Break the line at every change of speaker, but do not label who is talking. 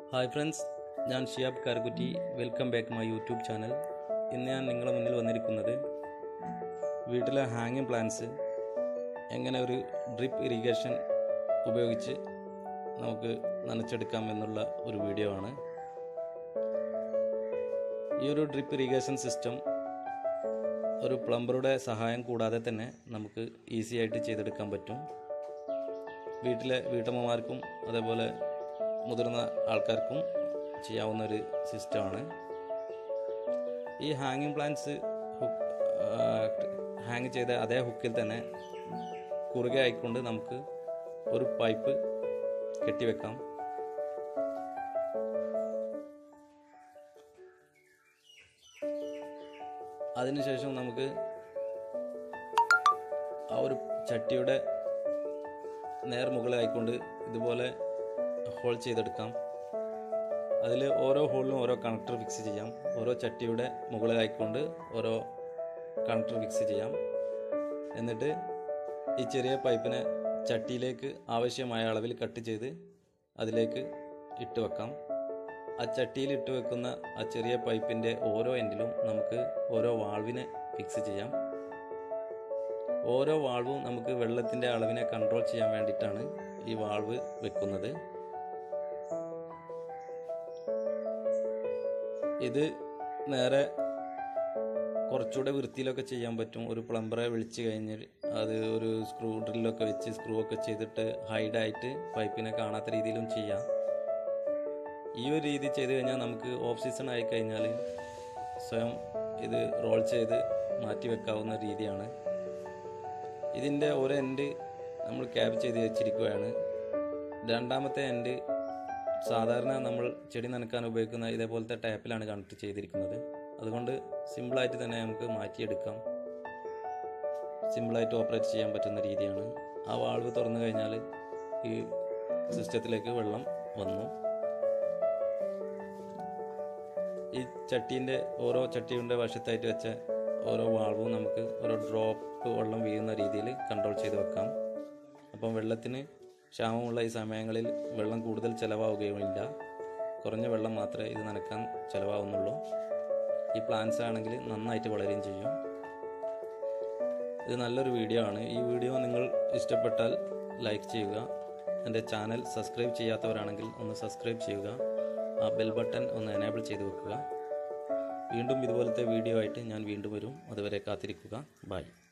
hi friends ഞാൻ Shiyab Karakkutty welcome back my YouTube channel ഇന്ന് ഞാൻ നിങ്ങളുടെ മുന്നിൽ വന്നിരിക്കുന്നത് വീട്ടിലെ ഹാങ്ങിങ് പ്ലാന്റ്സ് എങ്ങനെ ഒരു ഡ്രിപ്പ് ഇറിഗേഷൻ ഉപയോഗിച്ച് നമുക്ക് നനച്ചെടുക്കാം എന്നുള്ള ഒരു വീഡിയോ ആണ് ഈ ഒരു ഡ്രിപ്പ് ഇറിഗേഷൻ സിസ്റ്റം ഒരു പ്ലംബറുടെ സഹായം കൂടാതെ തന്നെ നമുക്ക് ഈസി ആയിട്ട് ചെയ്തെടുക്കാൻ പറ്റും വീട്ടിലെ വീട്ടമ്മമാർക്കും അതേപോലെ മുതിർന്ന ആൾക്കാർക്കും ചെയ്യാവുന്ന ഒരു സിസ്റ്റമാണ് ഈ ഹാങ്ങിങ് പ്ലാന്റ്സ് ഹുക്ക് ഹാങ് ചെയ്ത അതേ ഹുക്കിൽ തന്നെ കുറുകെ ആയിക്കൊണ്ട് നമുക്ക് ഒരു പൈപ്പ് കെട്ടിവെക്കാം അതിനുശേഷം നമുക്ക് ആ ഒരു ചട്ടിയുടെ നേർ മുകളിലായിക്കൊണ്ട് ഇതുപോലെ ഹോൾ ചെയ്തെടുക്കാം അതിൽ ഓരോ ഹോളിലും ഓരോ കണക്ടർ ഫിക്സ് ചെയ്യാം ഓരോ ചട്ടിയുടെ മുകളിലായിക്കൊണ്ട് ഓരോ കണക്ടർ ഫിക്സ് ചെയ്യാം എന്നിട്ട് ഈ ചെറിയ പൈപ്പിനെ ചട്ടിയിലേക്ക് ആവശ്യമായ അളവിൽ കട്ട് ചെയ്ത് അതിലേക്ക് ഇട്ട് വെക്കാം ആ ചട്ടിയിൽ ഇട്ട് വെക്കുന്ന ആ ചെറിയ പൈപ്പിൻ്റെ ഓരോ എൻഡിലും നമുക്ക് ഓരോ വാൾവിനെ ഫിക്സ് ചെയ്യാം ഓരോ വാൾവും നമുക്ക് വെള്ളത്തിൻ്റെ അളവിനെ കൺട്രോൾ ചെയ്യാൻ വേണ്ടിയിട്ടാണ് ഈ വാൾവ് വെക്കുന്നത് ഇത് നേരെ കുറച്ചുകൂടെ വൃത്തിയിലൊക്കെ ചെയ്യാൻ പറ്റും ഒരു പ്ലംബറെ വിളിച്ച് കഴിഞ്ഞാൽ അത് ഒരു സ്ക്രൂ ഡ്രില്ലൊക്കെ വെച്ച് സ്ക്രൂ ഒക്കെ ചെയ്തിട്ട് ഹൈഡായിട്ട് പൈപ്പിനെ കാണാത്ത രീതിയിലും ചെയ്യാം ഈ ഒരു രീതി ചെയ്ത് കഴിഞ്ഞാൽ നമുക്ക് ഓഫ് സീസൺ ആയി കഴിഞ്ഞാൽ സ്വയം ഇത് റോൾ ചെയ്ത് മാറ്റി വെക്കാവുന്ന രീതിയാണ് ഇതിൻ്റെ ഒരു എൻഡ് നമ്മൾ ക്യാബ് ചെയ്ത് വെച്ചിരിക്കുകയാണ് രണ്ടാമത്തെ എൻഡ് സാധാരണ നമ്മൾ ചെടി നനക്കാൻ ഉപയോഗിക്കുന്ന ഇതേപോലത്തെ ടാപ്പിലാണ് കണക്ട് ചെയ്തിരിക്കുന്നത് അതുകൊണ്ട് സിമ്പിളായിട്ട് തന്നെ നമുക്ക് മാറ്റിയെടുക്കാം സിമ്പിളായിട്ട് ഓപ്പറേറ്റ് ചെയ്യാൻ പറ്റുന്ന രീതിയാണ് ആ വാൾവ് തുറന്നു കഴിഞ്ഞാൽ ഈ സിസ്റ്റത്തിലേക്ക് വെള്ളം വന്നു ഈ ചട്ടീൻ്റെ ഓരോ ചട്ടിയുടെ വശത്തായിട്ട് വെച്ച ഓരോ വാൾവും നമുക്ക് ഓരോ ഡ്രോപ്പ് വെള്ളം വീഴുന്ന രീതിയിൽ കൺട്രോൾ ചെയ്ത് വെക്കാം അപ്പം വെള്ളത്തിന് ക്ഷാമമുള്ള ഈ സമയങ്ങളിൽ വെള്ളം കൂടുതൽ ചിലവാവുകയുമില്ല കുറഞ്ഞ വെള്ളം മാത്രമേ ഇത് നനക്കാൻ ചിലവാകുന്നുള്ളൂ ഈ പ്ലാന്റ്സ് ആണെങ്കിൽ നന്നായിട്ട് വളരുകയും ചെയ്യും ഇത് നല്ലൊരു വീഡിയോ ആണ് ഈ വീഡിയോ നിങ്ങൾ ഇഷ്ടപ്പെട്ടാൽ ലൈക്ക് ചെയ്യുക എൻ്റെ ചാനൽ സബ്സ്ക്രൈബ് ചെയ്യാത്തവരാണെങ്കിൽ ഒന്ന് സബ്സ്ക്രൈബ് ചെയ്യുക ആ ബെൽ ബട്ടൺ ഒന്ന് എനേബിൾ ചെയ്ത് വെക്കുക വീണ്ടും ഇതുപോലത്തെ വീഡിയോ ആയിട്ട് ഞാൻ വീണ്ടും വരും അതുവരെ കാത്തിരിക്കുക ബൈ